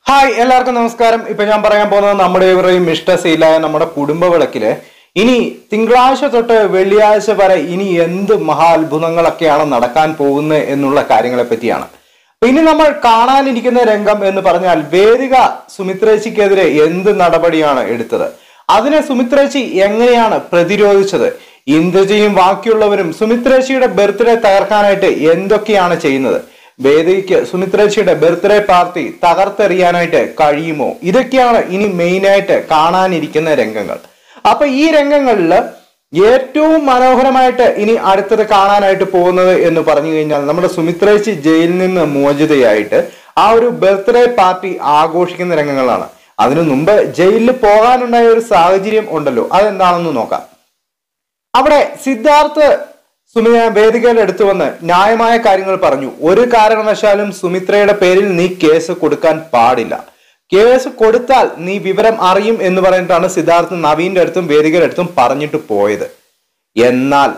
hi എല്ലാവർക്കും നമസ്കാരം ഇപ്പൊ ഞാൻ പറയാൻ പോകുന്നത് നമ്മുടെ ഇവരെയും ഇഷ്ടശീലായ നമ്മുടെ കുടുംബ വിളക്കില് ഇനി തിങ്കളാഴ്ച തൊട്ട് വെള്ളിയാഴ്ച വരെ ഇനി എന്ത് മഹാ അത്ഭുതങ്ങളൊക്കെയാണ് നടക്കാൻ പോകുന്നത് എന്നുള്ള കാര്യങ്ങളെ പറ്റിയാണ് അപ്പൊ ഇനി നമ്മൾ കാണാനിരിക്കുന്ന രംഗം എന്ന് പറഞ്ഞാൽ വേദിക സുമിത്രേച്ചിക്കെതിരെ എന്ത് നടപടിയാണ് എടുത്തത് അതിനെ സുമിത്രേച്ചി എങ്ങനെയാണ് പ്രതിരോധിച്ചത് ഇന്ദ്രജിയും ബാക്കിയുള്ളവരും സുമിത്രേച്ചിയുടെ ബർത്ത്ഡേ തകർക്കാനായിട്ട് എന്തൊക്കെയാണ് ചെയ്യുന്നത് വേദിക്ക് സുമിത്രേച്ചിയുടെ ബർത്ത്ഡേ പാർട്ടി തകർത്തെറിയാനായിട്ട് കഴിയുമോ ഇതൊക്കെയാണ് ഇനി മെയിനായിട്ട് കാണാനിരിക്കുന്ന രംഗങ്ങൾ അപ്പൊ ഈ രംഗങ്ങളിൽ ഏറ്റവും മനോഹരമായിട്ട് ഇനി അടുത്തത് കാണാനായിട്ട് പോകുന്നത് എന്ന് പറഞ്ഞു കഴിഞ്ഞാൽ നമ്മുടെ സുമിത്രേച്ചി ജയിലിൽ നിന്ന് മോചിതയായിട്ട് ആ ഒരു ബർത്ത്ഡേ പാർട്ടി ആഘോഷിക്കുന്ന രംഗങ്ങളാണ് അതിനു മുമ്പ് ജയിലിൽ പോകാനുണ്ടായ ഒരു സാഹചര്യം ഉണ്ടല്ലോ അതെന്താണെന്ന് നോക്കാം അവിടെ സിദ്ധാർത്ഥ് സുമിത്ര വേദികയുടെ അടുത്ത് വന്ന് ന്യായമായ കാര്യങ്ങൾ പറഞ്ഞു ഒരു കാരണവശാലും സുമിത്രയുടെ പേരിൽ നീ കേസ് കൊടുക്കാൻ പാടില്ല കേസ് കൊടുത്താൽ നീ വിവരം അറിയും എന്ന് പറഞ്ഞിട്ടാണ് സിദ്ധാർത്ഥ് നവീന്റെ അടുത്തും വേദികയുടെ അടുത്തും പറഞ്ഞിട്ട് പോയത് എന്നാൽ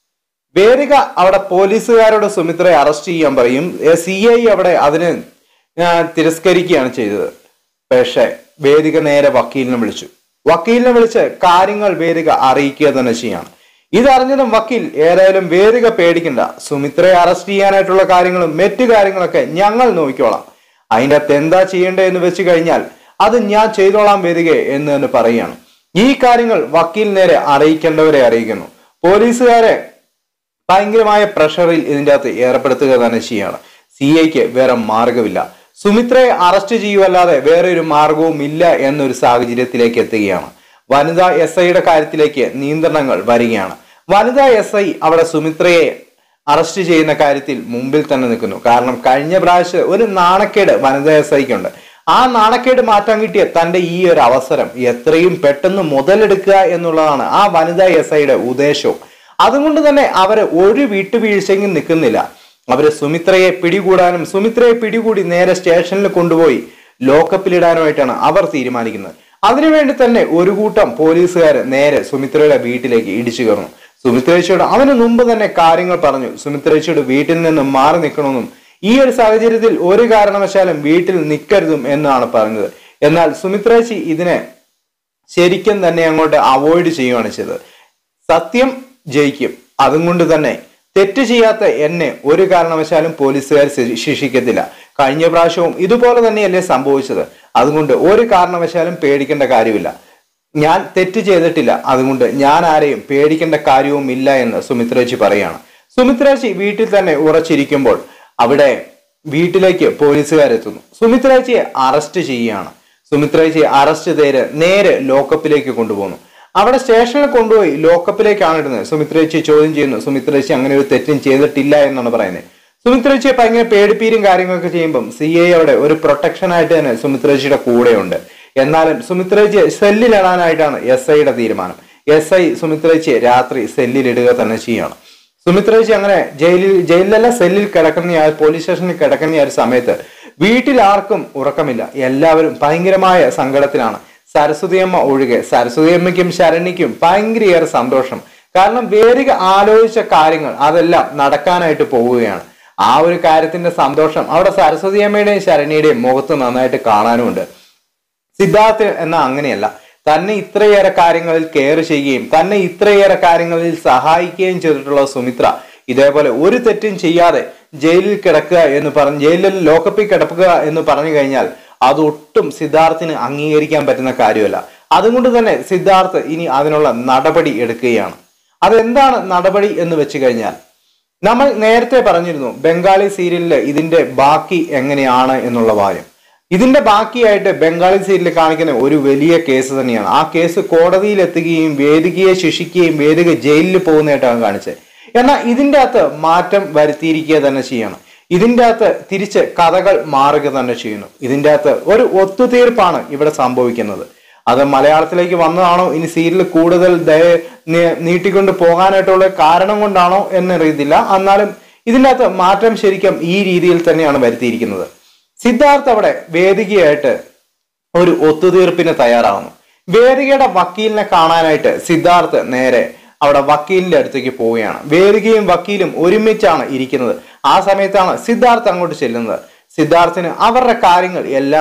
വേദിക അവിടെ പോലീസുകാരോട് സുമിത്രയെ അറസ്റ്റ് ചെയ്യാൻ പറയും സി ഐ അവിടെ അതിന് ആ, തിരസ്കരിക്കുകയാണ് ചെയ്തത് പക്ഷേ വേദിക നേരെ വക്കീലിനെ വിളിച്ചു വക്കീലിനെ വിളിച്ച് കാര്യങ്ങൾ വേദിക അറിയിക്കുക തന്നെ ചെയ്യാണ് ഇതറിഞ്ഞതും വക്കീൽ ഏതായാലും വേദിക പേടിക്കണ്ട സുമിത്രയെ അറസ്റ്റ് ചെയ്യാനായിട്ടുള്ള കാര്യങ്ങളും മറ്റു കാര്യങ്ങളൊക്കെ ഞങ്ങൾ നോക്കിക്കോളാം അതിൻ്റെ അകത്ത് എന്താ ചെയ്യേണ്ടത് എന്ന് വെച്ച് കഴിഞ്ഞാൽ അത് ഞാൻ ചെയ്തോളാം വേദികയെ എന്ന് തന്നെ പറയുകയാണ് ഈ കാര്യങ്ങൾ വക്കീൽ നേരെ അറിയിക്കേണ്ടവരെ അറിയിക്കുന്നു പോലീസുകാരെ ഭയങ്കരമായ പ്രഷറിൽ ഇതിൻ്റെ അകത്ത് ഏർപ്പെടുത്തുക തന്നെ ചെയ്യാണ് സി ഐക്ക് വേറെ മാർഗമില്ല സുമിത്രയെ അറസ്റ്റ് ചെയ്യുവല്ലാതെ വേറെ ഒരു മാർഗവും ഇല്ല എന്നൊരു സാഹചര്യത്തിലേക്ക് എത്തുകയാണ് വനിതാ എസ് ഐയുടെ കാര്യത്തിലേക്ക് നിയന്ത്രണങ്ങൾ വരികയാണ് വനിതാ എസ് ഐ അവിടെ സുമിത്രയെ അറസ്റ്റ് ചെയ്യുന്ന കാര്യത്തിൽ മുമ്പിൽ തന്നെ നിൽക്കുന്നു കാരണം കഴിഞ്ഞ പ്രാവശ്യം ഒരു നാണക്കേട് വനിതാ എസ് ഐക്കുണ്ട് ആ നാണക്കേട് മാറ്റാൻ കിട്ടിയ തന്റെ ഈ ഒരു അവസരം എത്രയും പെട്ടെന്ന് മുതലെടുക്കുക എന്നുള്ളതാണ് ആ വനിതാ എസ് ഐയുടെ ഉദ്ദേശവും അതുകൊണ്ട് തന്നെ അവര് ഒരു വിട്ടുവീഴ്ചയും നിൽക്കുന്നില്ല അവര് സുമിത്രയെ പിടികൂടാനും സുമിത്രയെ പിടികൂടി നേരെ സ്റ്റേഷനിൽ കൊണ്ടുപോയി ലോക്കപ്പിലിടാനുമായിട്ടാണ് അവർ തീരുമാനിക്കുന്നത് അതിനുവേണ്ടി തന്നെ ഒരു കൂട്ടം പോലീസുകാർ നേരെ സുമിത്രയുടെ വീട്ടിലേക്ക് ഇടിച്ചു കയറുന്നു സുമിത്രേച്ചിയോട് അവന് മുമ്പ് തന്നെ കാര്യങ്ങൾ പറഞ്ഞു സുമിത്രേച്ചിയുടെ വീട്ടിൽ നിന്ന് മാറി നിൽക്കണമെന്നും ഈ ഒരു സാഹചര്യത്തിൽ ഒരു കാരണവശാലും വീട്ടിൽ നിൽക്കരുതും എന്നാണ് പറഞ്ഞത് എന്നാൽ സുമിത്രേച്ചി ഇതിനെ ശരിക്കും തന്നെ അങ്ങോട്ട് അവോയ്ഡ് ചെയ്യുകയാണ് ചെയ്തത് സത്യം ജയിക്കും അതുകൊണ്ട് തന്നെ തെറ്റ് ചെയ്യാത്ത എന്നെ ഒരു കാരണവശാലും പോലീസുകാർ ശി- ശിക്ഷിക്കത്തില്ല കഴിഞ്ഞ പ്രാവശ്യവും ഇതുപോലെ തന്നെയല്ലേ സംഭവിച്ചത് അതുകൊണ്ട് ഒരു കാരണവശാലും പേടിക്കേണ്ട കാര്യമില്ല ഞാൻ തെറ്റ് ചെയ്തിട്ടില്ല അതുകൊണ്ട് ഞാൻ ആരെയും പേടിക്കേണ്ട കാര്യവും ഇല്ല എന്ന് സുമിത്രേച്ചി പറയാണ് സുമിത്രേച്ചി വീട്ടിൽ തന്നെ ഉറച്ചിരിക്കുമ്പോൾ അവിടെ വീട്ടിലേക്ക് പോലീസുകാരെത്തുന്നു സുമിത്രേച്ചിയെ അറസ്റ്റ് ചെയ്യുകയാണ് സുമിത്രേച്ചിയെ അറസ്റ്റ് ചെയ്ത് നേരെ ലോക്കപ്പിലേക്ക് കൊണ്ടുപോകുന്നു അവിടെ സ്റ്റേഷനിൽ കൊണ്ടുപോയി ലോക്കപ്പിലേക്കാണ് ഇടുന്നത് സുമിത്രേച്ചി ചോദ്യം ചെയ്യുന്നു സുമിത്രേച്ചി അങ്ങനെ ഒരു തെറ്റും ചെയ്തിട്ടില്ല എന്നാണ് പറയുന്നത് സുമിത്രേച്ചിയെ ഭയങ്കര പേടിപ്പീരും കാര്യങ്ങളൊക്കെ ചെയ്യുമ്പം സി ഐ അവിടെ ഒരു പ്രൊട്ടക്ഷൻ ആയിട്ട് തന്നെ സുമിത്രേച്ചിയുടെ കൂടെയുണ്ട് എന്നാലും സുമിത്രേച്ചിയെ സെല്ലിലിടാനായിട്ടാണ് എസ് ഐയുടെ തീരുമാനം എസ് ഐ സുമിത്രേച്ചിയെ രാത്രി സെല്ലിലിടുക തന്നെ ചെയ്യണം സുമിത്രേച്ചി അങ്ങനെ ജയിലിൽ ജയിലിലല്ല സെല്ലിൽ കിടക്കുന്ന ആ പോലീസ് സ്റ്റേഷനിൽ കിടക്കുന്ന ആ ഒരു സമയത്ത് വീട്ടിൽ ആർക്കും ഉറക്കമില്ല എല്ലാവരും ഭയങ്കരമായ സങ്കടത്തിലാണ് സരസ്വതിയമ്മ ഒഴികെ സരസ്വതിയമ്മയ്ക്കും ശരണ്യയ്ക്കും ഭയങ്കരയേറെ സന്തോഷം കാരണം വേദിക ആലോചിച്ച കാര്യങ്ങൾ അതെല്ലാം നടക്കാനായിട്ട് പോവുകയാണ് ആ ഒരു കാര്യത്തിന്റെ സന്തോഷം അവിടെ സരസ്വതിയമ്മയുടെയും ശരണ്യയുടെയും മുഖത്ത് നന്നായിട്ട് കാണാനുമുണ്ട് സിദ്ധാർത്ഥ് എന്ന അങ്ങനെയല്ല തന്നെ ഇത്രയേറെ കാര്യങ്ങളിൽ കെയർ ചെയ്യുകയും തന്നെ ഇത്രയേറെ കാര്യങ്ങളിൽ സഹായിക്കുകയും ചെയ്തിട്ടുള്ള സുമിത്ര ഇതേപോലെ ഒരു തെറ്റും ചെയ്യാതെ ജയിലിൽ കിടക്കുക എന്ന് പറഞ്ഞ് ജയിലിൽ ലോക്കപ്പിൽ കിടക്കുക എന്ന് പറഞ്ഞു കഴിഞ്ഞാൽ അതൊട്ടും സിദ്ധാർത്ഥിന് അംഗീകരിക്കാൻ പറ്റുന്ന കാര്യമല്ല അതുകൊണ്ട് തന്നെ സിദ്ധാർത്ഥ് ഇനി അതിനുള്ള നടപടി എടുക്കുകയാണ് അതെന്താണ് നടപടി എന്ന് വെച്ച് കഴിഞ്ഞാൽ നമ്മൾ നേരത്തെ പറഞ്ഞിരുന്നു ബംഗാളി സീരിയലിൽ ഇതിന്റെ ബാക്കി എങ്ങനെയാണ് എന്നുള്ള കാര്യം ഇതിന്റെ ബാക്കിയായിട്ട് ബംഗാളി സീരിയലിൽ കാണിക്കുന്ന ഒരു വലിയ കേസ് തന്നെയാണ് ആ കേസ് കോടതിയിൽ എത്തുകയും വേദികയെ ശിക്ഷിക്കുകയും വേദിക ജയിലിൽ പോകുന്നതായിട്ടാണ് കാണിച്ചത് എന്നാൽ ഇതിന്റെ അകത്ത് മാറ്റം വരുത്തിയിരിക്കുക തന്നെ ചെയ്യണം ഇതിന്റെ അകത്ത് തിരിച്ച് കഥകൾ മാറുക തന്നെ ചെയ്യുന്നു ഇതിന്റെ അകത്ത് ഒരു ഒത്തുതീർപ്പാണ് ഇവിടെ സംഭവിക്കുന്നത് അത് മലയാളത്തിലേക്ക് വന്നതാണോ ഇനി സീരിയൽ കൂടുതൽ ദയ- നീ- നീട്ടിക്കൊണ്ട് പോകാനായിട്ടുള്ള കാരണം കൊണ്ടാണോ എന്നറിയത്തില്ല എന്നാലും ഇതിൻ്റെ അകത്ത് മാറ്റം ശരിക്കും ഈ രീതിയിൽ തന്നെയാണ് വരുത്തിയിരിക്കുന്നത് സിദ്ധാർത്ഥ് അവിടെ വേദികയായിട്ട് ഒരു ഒത്തുതീർപ്പിന് തയ്യാറാവുന്നു വേദികയുടെ വക്കീലിനെ കാണാനായിട്ട് സിദ്ധാർത്ഥ് നേരെ അവിടെ വക്കീലിന്റെ അടുത്തേക്ക് പോവുകയാണ് വേദികയും വക്കീലും ഒരുമിച്ചാണ് ഇരിക്കുന്നത് ആ സമയത്താണ് സിദ്ധാർത്ഥ് അങ്ങോട്ട് ചെല്ലുന്നത് സിദ്ധാർത്ഥിന് അവരുടെ കാര്യങ്ങൾ എല്ലാം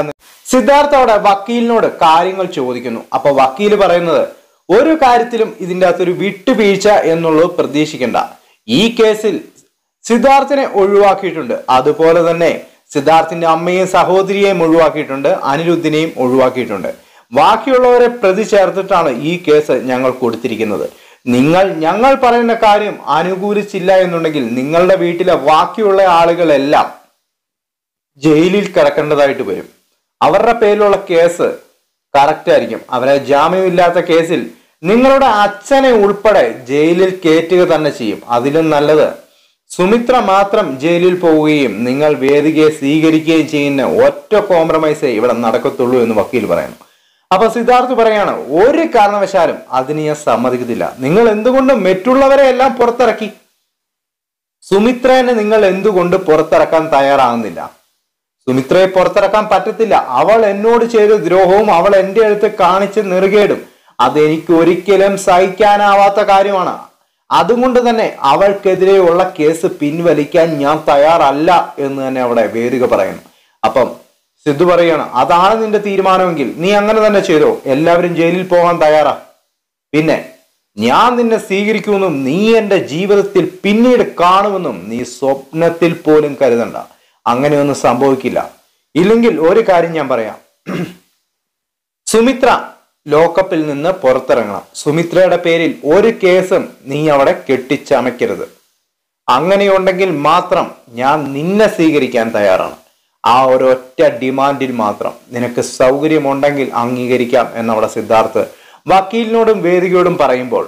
സിദ്ധാർത്ഥ അവിടെ വക്കീലിനോട് കാര്യങ്ങൾ ചോദിക്കുന്നു അപ്പൊ വക്കീല് പറയുന്നത് ഒരു കാര്യത്തിലും ഇതിൻ്റെ അകത്തൊരു വിട്ടുവീഴ്ച എന്നുള്ളത് പ്രതീക്ഷിക്കണ്ട ഈ കേസിൽ സിദ്ധാർത്ഥിനെ ഒഴിവാക്കിയിട്ടുണ്ട് അതുപോലെ തന്നെ സിദ്ധാർത്ഥിന്റെ അമ്മയെയും സഹോദരിയെയും ഒഴിവാക്കിയിട്ടുണ്ട് അനിരുദ്ധിനെയും ഒഴിവാക്കിയിട്ടുണ്ട് ബാക്കിയുള്ളവരെ പ്രതി ചേർത്തിട്ടാണ് ഈ കേസ് ഞങ്ങൾ കൊടുത്തിരിക്കുന്നത് നിങ്ങൾ ഞങ്ങൾ പറയുന്ന കാര്യം അനുകൂലിച്ചില്ല എന്നുണ്ടെങ്കിൽ നിങ്ങളുടെ വീട്ടിലെ ബാക്കിയുള്ള ആളുകളെല്ലാം ജയിലിൽ കിടക്കേണ്ടതായിട്ട് വരും അവരുടെ പേരിലുള്ള കേസ് കറക്റ്റ് ആയിരിക്കും അവരെ ജാമ്യമില്ലാത്ത കേസിൽ നിങ്ങളുടെ അച്ഛനെ ഉൾപ്പെടെ ജയിലിൽ കയറ്റുക തന്നെ ചെയ്യും അതിലും നല്ലത് സുമിത്ര മാത്രം ജയിലിൽ പോവുകയും നിങ്ങൾ വേദികയെ സ്വീകരിക്കുകയും ചെയ്യുന്ന ഒറ്റ കോംപ്രമൈസേ ഇവിടെ നടക്കത്തുള്ളൂ എന്ന് വക്കീൽ പറയുന്നു അപ്പൊ സിദ്ധാർത്ഥ് പറയാണ് ഒരു കാരണവശാലും അതിന് ഞാൻ സമ്മതിക്കത്തില്ല നിങ്ങൾ എന്തുകൊണ്ട് മറ്റുള്ളവരെ എല്ലാം പുറത്തിറക്കി സുമിത്രനെ നിങ്ങൾ എന്തുകൊണ്ട് പുറത്തിറക്കാൻ തയ്യാറാകുന്നില്ല സുമിത്രയെ പുറത്തിറക്കാൻ പറ്റത്തില്ല അവൾ എന്നോട് ചെയ്ത ദ്രോഹവും അവൾ എന്റെ അടുത്ത് കാണിച്ച നെറുകേടും അതെനിക്ക് ഒരിക്കലും സഹിക്കാനാവാത്ത കാര്യമാണ് അതുകൊണ്ട് തന്നെ അവൾക്കെതിരെയുള്ള കേസ് പിൻവലിക്കാൻ ഞാൻ തയ്യാറല്ല എന്ന് തന്നെ അവിടെ വേദിക പറയുന്നു അപ്പം സിദ്ധു പറയാണ് അതാണ് നിന്റെ തീരുമാനമെങ്കിൽ നീ അങ്ങനെ തന്നെ ചെയ്തോ എല്ലാവരും ജയിലിൽ പോകാൻ തയ്യാറാ പിന്നെ ഞാൻ നിന്നെ സ്വീകരിക്കുമെന്നും നീ എന്റെ ജീവിതത്തിൽ പിന്നീട് കാണുമെന്നും നീ സ്വപ്നത്തിൽ പോലും കരുതണ്ട അങ്ങനെയൊന്നും സംഭവിക്കില്ല ഇല്ലെങ്കിൽ ഒരു കാര്യം ഞാൻ പറയാം സുമിത്ര ലോക്കപ്പിൽ നിന്ന് പുറത്തിറങ്ങണം സുമിത്രയുടെ പേരിൽ ഒരു കേസും നീ അവിടെ കെട്ടിച്ചമയ്ക്കരുത് അങ്ങനെയുണ്ടെങ്കിൽ മാത്രം ഞാൻ നിന്നെ സ്വീകരിക്കാൻ തയ്യാറാണ് ആ ഒരൊറ്റ ഡിമാൻഡിൽ മാത്രം നിനക്ക് സൗകര്യമുണ്ടെങ്കിൽ അംഗീകരിക്കാം എന്നവിടെ സിദ്ധാർത്ഥ് വക്കീലിനോടും വേദികയോടും പറയുമ്പോൾ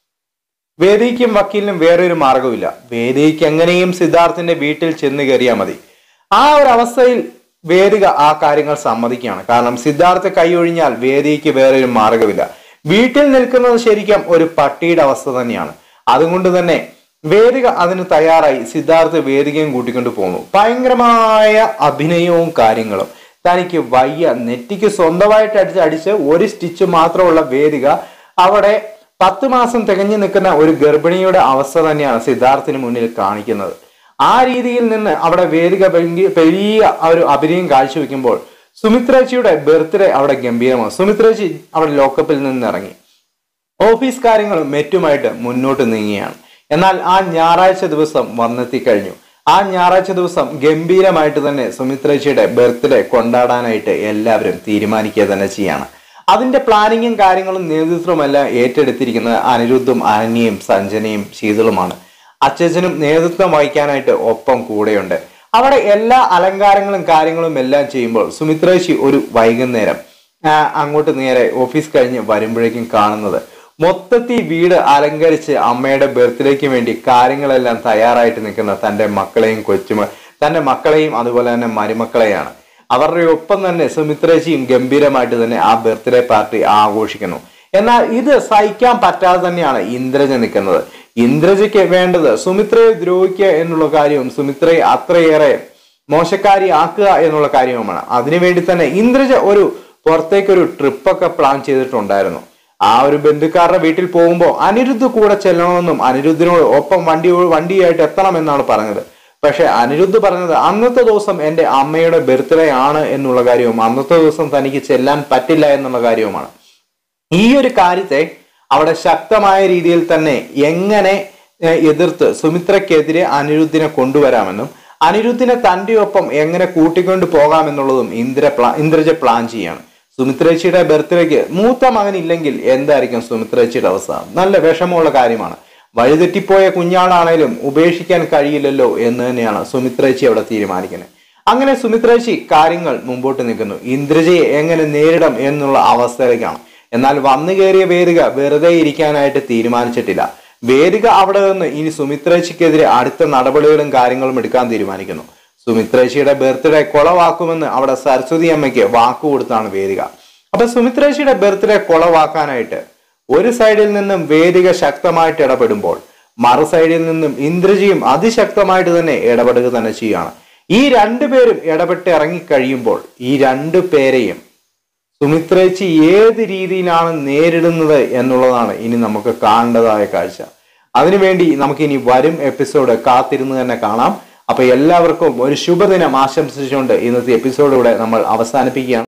വേദിക്കും വക്കീലിനും വേറൊരു മാർഗമില്ല വേദിക്ക് എങ്ങനെയും സിദ്ധാർത്ഥിന്റെ വീട്ടിൽ ചെന്ന് കയറിയാൽ മതി ആ ഒരു അവസ്ഥയിൽ വേദിക ആ കാര്യങ്ങൾ സമ്മതിക്കുകയാണ് കാരണം സിദ്ധാർത്ഥ കൈയൊഴിഞ്ഞാൽ വേദിക്ക് വേറൊരു മാർഗമില്ല വീട്ടിൽ നിൽക്കുന്നത് ശരിക്കും ഒരു പട്ടിയുടെ അവസ്ഥ തന്നെയാണ് അതുകൊണ്ട് തന്നെ വേദിക അതിന് തയ്യാറായി സിദ്ധാർത്ഥ വേദികയും കൂട്ടിക്കൊണ്ട് പോകുന്നു ഭയങ്കരമായ അഭിനയവും കാര്യങ്ങളും തനിക്ക് വയ്യ നെറ്റിക്ക് സ്വന്തമായിട്ട് അടിച്ച് അടിച്ച് ഒരു സ്റ്റിച്ച് മാത്രമുള്ള വേദിക അവിടെ പത്ത് മാസം തികഞ്ഞു നിൽക്കുന്ന ഒരു ഗർഭിണിയുടെ അവസ്ഥ തന്നെയാണ് സിദ്ധാർത്ഥിന് മുന്നിൽ കാണിക്കുന്നത് ആ രീതിയിൽ നിന്ന് അവിടെ വേദിക ഭയങ്ക- വലിയ ആ ഒരു അഭിനയം കാഴ്ചവെക്കുമ്പോൾ സുമിത്രേച്ചിയുടെ ബർത്ത്ഡേ അവിടെ ഗംഭീരമാണ് സുമിത്രേച്ചി അവിടെ ലോക്കപ്പിൽ നിന്ന് ഇറങ്ങി ഓഫീസ് കാര്യങ്ങളും മറ്റുമായിട്ട് മുന്നോട്ട് നീങ്ങിയാണ് എന്നാൽ ആ ഞായറാഴ്ച ദിവസം വന്നെത്തിക്കഴിഞ്ഞു ആ ഞായറാഴ്ച ദിവസം ഗംഭീരമായിട്ട് തന്നെ സുമിത്രേച്ചിയുടെ ബർത്ത്ഡേ കൊണ്ടാടാനായിട്ട് എല്ലാവരും തീരുമാനിക്കുക തന്നെ ചെയ്യാണ് അതിന്റെ പ്ലാനിങ്ങും കാര്യങ്ങളും നേതൃത്വമെല്ലാം ഏറ്റെടുത്തിരിക്കുന്നത് അനിരുദ്ധും അനന്യയും സഞ്ജനയും ശീതളുമാണ് അച്ഛനും നേതൃത്വം വഹിക്കാനായിട്ട് ഒപ്പം കൂടെയുണ്ട് അവിടെ എല്ലാ അലങ്കാരങ്ങളും കാര്യങ്ങളും എല്ലാം ചെയ്യുമ്പോൾ സുമിത്രേശി ഒരു വൈകുന്നേരം ആ, അങ്ങോട്ട് നേരെ ഓഫീസ് കഴിഞ്ഞ് വരുമ്പോഴേക്കും കാണുന്നത് മൊത്തത്തിൽ വീട് അലങ്കരിച്ച് അമ്മയുടെ ബർത്ത്ഡേക്ക് വേണ്ടി കാര്യങ്ങളെല്ലാം തയ്യാറായിട്ട് നിൽക്കുന്ന തന്റെ മക്കളെയും കൊച്ചുമ തന്റെ മക്കളെയും അതുപോലെ തന്നെ മരുമക്കളെയാണ് അവരുടെ ഒപ്പം തന്നെ സുമിത്രേച്ചിയും ഗംഭീരമായിട്ട് തന്നെ ആ ബർത്ത്ഡേ പാർട്ടി ആഘോഷിക്കുന്നു എന്നാൽ ഇത് സഹിക്കാൻ പറ്റാതെ തന്നെയാണ് ഇന്ദ്രജ നിൽക്കുന്നത് ഇന്ദ്രജയ്ക്ക് വേണ്ടത് സുമിത്രയെ ദ്രോഹിക്കുക എന്നുള്ള കാര്യവും സുമിത്രയെ അത്രയേറെ മോശക്കാരി ആക്കുക എന്നുള്ള കാര്യവുമാണ് അതിനുവേണ്ടി തന്നെ ഇന്ദ്രജ ഒരു പുറത്തേക്കൊരു ട്രിപ്പൊക്കെ പ്ലാൻ ചെയ്തിട്ടുണ്ടായിരുന്നു ആ ഒരു ബന്ധുക്കാരുടെ വീട്ടിൽ പോകുമ്പോൾ അനിരുദ്ധ് കൂടെ ചെല്ലണമെന്നും അനിരുദ്ധിനോട് ഒപ്പം വണ്ടി വണ്ടിയായിട്ട് എത്തണമെന്നാണ് പറഞ്ഞത് പക്ഷെ അനിരുദ്ധ് പറഞ്ഞത് അന്നത്തെ ദിവസം എന്റെ അമ്മയുടെ ബർത്ത്ഡേ ആണ് എന്നുള്ള കാര്യവും അന്നത്തെ ദിവസം തനിക്ക് ചെല്ലാൻ പറ്റില്ല എന്നുള്ള കാര്യവുമാണ് ഈ ഒരു കാര്യത്തെ അവിടെ ശക്തമായ രീതിയിൽ തന്നെ എങ്ങനെ ഏഹ്, എതിർത്ത് സുമിത്രക്കെതിരെ അനിരുദ്ധിനെ കൊണ്ടുവരാമെന്നും അനിരുദ്ധിനെ തന്റെ ഒപ്പം എങ്ങനെ കൂട്ടിക്കൊണ്ട് പോകാമെന്നുള്ളതും ഇന്ദ്ര പ്ലാ ഇന്ദ്രജ പ്ലാൻ ചെയ്യാണ് സുമിത്രേച്ചിയുടെ ബർത്ത്ഡേക്ക് മൂത്ത മകൻ ഇല്ലെങ്കിൽ എന്തായിരിക്കും സുമിത്രേച്ചിയുടെ അവസ്ഥ നല്ല വിഷമമുള്ള കാര്യമാണ് വഴിതെറ്റിപ്പോയ കുഞ്ഞാളാണേലും ഉപേക്ഷിക്കാൻ കഴിയില്ലല്ലോ എന്ന് തന്നെയാണ് സുമിത്രേച്ചി അവിടെ തീരുമാനിക്കുന്നത് അങ്ങനെ സുമിത്രേച്ചി കാര്യങ്ങൾ മുമ്പോട്ട് നിൽക്കുന്നു ഇന്ദ്രജയെ എങ്ങനെ നേരിടാം എന്നുള്ള അവസ്ഥയിലേക്കാണ് എന്നാൽ വന്നു കയറിയ വേദിക വെറുതെ ഇരിക്കാനായിട്ട് തീരുമാനിച്ചിട്ടില്ല വേദിക അവിടെ നിന്ന് ഇനി സുമിത്രേച്ചിക്കെതിരെ അടുത്ത നടപടികളും കാര്യങ്ങളും എടുക്കാൻ തീരുമാനിക്കുന്നു സുമിത്രേച്ചിയുടെ ബർത്ത്ഡേ കൊളവാക്കുമെന്ന് അവിടെ സരസ്വതി അമ്മയ്ക്ക് വാക്ക് കൊടുത്താണ് വേദിക അപ്പൊ സുമിത്രേച്ചിയുടെ ബർത്ത്ഡേ കൊളവാക്കാനായിട്ട് ഒരു സൈഡിൽ നിന്നും വേദിക ശക്തമായിട്ട് ഇടപെടുമ്പോൾ മറു സൈഡിൽ നിന്നും ഇന്ദ്രജിയും അതിശക്തമായിട്ട് തന്നെ ഇടപെടുക തന്നെ ചെയ്യുകയാണ് ഈ രണ്ടുപേരും ഇടപെട്ട് ഇറങ്ങിക്കഴിയുമ്പോൾ ഈ രണ്ടു പേരെയും സുമിത്രേച്ചി ഏത് രീതിയിലാണ് നേരിടുന്നത് എന്നുള്ളതാണ് ഇനി നമുക്ക് കാണേണ്ടതായ കാഴ്ച അതിനുവേണ്ടി നമുക്ക് ഇനി വരും എപ്പിസോഡ് കാത്തിരുന്ന് തന്നെ കാണാം അപ്പൊ എല്ലാവർക്കും ഒരു ശുഭദിനം ആശംസിച്ചുകൊണ്ട് ഇന്നത്തെ എപ്പിസോഡിലൂടെ നമ്മൾ അവസാനിപ്പിക്കുകയാണ്